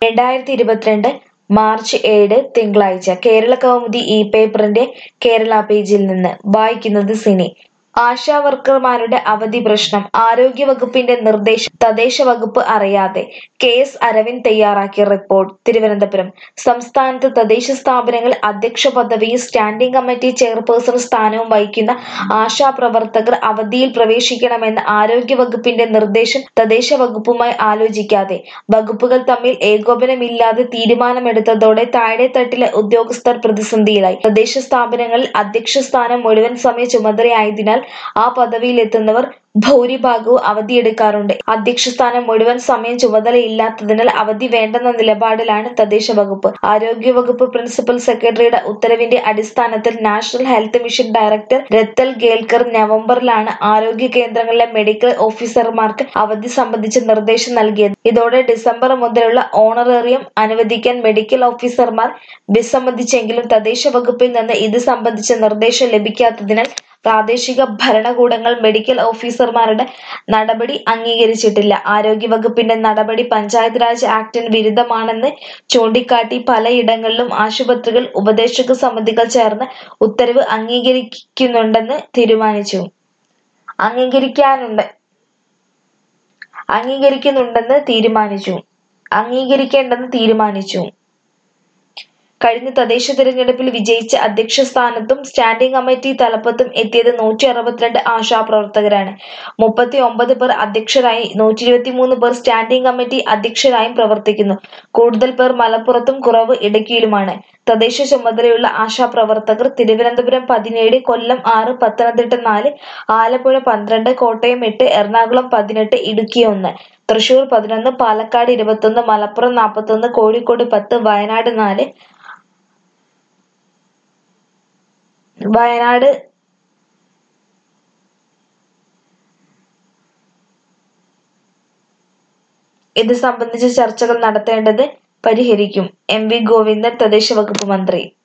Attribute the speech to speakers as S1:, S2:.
S1: രണ്ടായിരത്തി ഇരുപത്തിരണ്ട് മാർച്ച് ഏഴ് തിങ്കളാഴ്ച കേരള കൗമുദി ഇ പേപ്പറിന്റെ കേരള പേജിൽ നിന്ന് വായിക്കുന്നത് സിനി ആശാ വർക്കർമാരുടെ അവധി പ്രശ്നം ആരോഗ്യവകുപ്പിന്റെ നിർദ്ദേശം തദ്ദേശ വകുപ്പ് അറിയാതെ കെ എസ് അരവിന്ദ് തയ്യാറാക്കിയ റിപ്പോർട്ട് തിരുവനന്തപുരം സംസ്ഥാനത്ത് തദ്ദേശ സ്ഥാപനങ്ങളിൽ അധ്യക്ഷ പദവിയും സ്റ്റാൻഡിംഗ് കമ്മിറ്റി ചെയർപേഴ്സൺ സ്ഥാനവും വഹിക്കുന്ന ആശാ പ്രവർത്തകർ അവധിയിൽ പ്രവേശിക്കണമെന്ന ആരോഗ്യവകുപ്പിന്റെ നിർദ്ദേശം തദ്ദേശ വകുപ്പുമായി ആലോചിക്കാതെ വകുപ്പുകൾ തമ്മിൽ ഏകോപനമില്ലാതെ തീരുമാനമെടുത്തതോടെ താഴെത്തട്ടിലെ ഉദ്യോഗസ്ഥർ പ്രതിസന്ധിയിലായി തദ്ദേശ സ്ഥാപനങ്ങളിൽ അധ്യക്ഷ സ്ഥാനം മുഴുവൻ സമയ ചുമതലയായതിനാൽ ആ പദവിയിലെത്തുന്നവർ ഭൂരിഭാഗവും അവധിയെടുക്കാറുണ്ട് അധ്യക്ഷ സ്ഥാനം മുഴുവൻ സമയം ചുമതലയില്ലാത്തതിനാൽ അവധി വേണ്ടെന്ന നിലപാടിലാണ് തദ്ദേശ വകുപ്പ് ആരോഗ്യ വകുപ്പ് പ്രിൻസിപ്പൽ സെക്രട്ടറിയുടെ ഉത്തരവിന്റെ അടിസ്ഥാനത്തിൽ national health mission director Rathan Kelkar നവംബറിലാണ് ആരോഗ്യ കേന്ദ്രങ്ങളിലെ മെഡിക്കൽ ഓഫീസർമാർക്ക് അവധി സംബന്ധിച്ച് നിർദ്ദേശം നൽകിയത് ഇതോടെ ഡിസംബർ മുതലുള്ള ഓണറേറിയം അനുവദിക്കാൻ മെഡിക്കൽ ഓഫീസർമാർ വിസമ്മതിച്ചെങ്കിലും തദ്ദേശ വകുപ്പിൽ നിന്ന് ഇത് സംബന്ധിച്ച നിർദ്ദേശം ലഭിക്കാത്തതിനാൽ പ്രാദേശിക ഭരണകൂടങ്ങൾ മെഡിക്കൽ ഓഫീസർമാരുടെ നടപടി അംഗീകരിച്ചിട്ടില്ല ആരോഗ്യവകുപ്പിന്റെ നടപടി പഞ്ചായത്ത് രാജ് ആക്ടിന് വിരുദ്ധമാണെന്ന് ചൂണ്ടിക്കാട്ടി പലയിടങ്ങളിലും ആശുപത്രികൾ ഉപദേശക സമിതികൾ ചേർന്ന് ഉത്തരവ് അംഗീകരിക്കുന്നുണ്ടെന്ന് തീരുമാനിച്ചു അംഗീകരിക്കാനുണ്ട് അംഗീകരിക്കുന്നുണ്ടെന്ന് തീരുമാനിച്ചു അംഗീകരിക്കേണ്ടെന്ന് തീരുമാനിച്ചു കഴിഞ്ഞ തദ്ദേശ തിരഞ്ഞെടുപ്പിൽ വിജയിച്ച അധ്യക്ഷ സ്ഥാനത്തും സ്റ്റാൻഡിംഗ് കമ്മിറ്റി തലപ്പത്തും എത്തിയത് നൂറ്റി അറുപത്തിരണ്ട് ആശാപ്രവർത്തകരാണ് മുപ്പത്തി ഒമ്പത് പേർ അധ്യക്ഷരായി നൂറ്റി ഇരുപത്തിമൂന്ന് പേർ സ്റ്റാൻഡിംഗ് കമ്മിറ്റി അധ്യക്ഷരായും പ്രവർത്തിക്കുന്നു കൂടുതൽ പേർ മലപ്പുറത്തും കുറവ് ഇടുക്കിയിലുമാണ് തദ്ദേശ ചുമതലയുള്ള ആശാപ്രവർത്തകർ തിരുവനന്തപുരം പതിനേഴ് കൊല്ലം ആറ് പത്തനംതിട്ട നാല് ആലപ്പുഴ പന്ത്രണ്ട് കോട്ടയം എട്ട് എറണാകുളം പതിനെട്ട് ഇടുക്കി ഒന്ന് തൃശൂർ പതിനൊന്ന് പാലക്കാട് ഇരുപത്തൊന്ന് മലപ്പുറം നാൽപ്പത്തൊന്ന് കോഴിക്കോട് പത്ത് വയനാട് നാല് വയനാട് ഇത് സംബന്ധിച്ച ചർച്ചകൾ നടത്തേണ്ടത് പരിഹരിക്കും എം വി ഗോവിന്ദൻ തദ്ദേശ വകുപ്പ് മന്ത്രി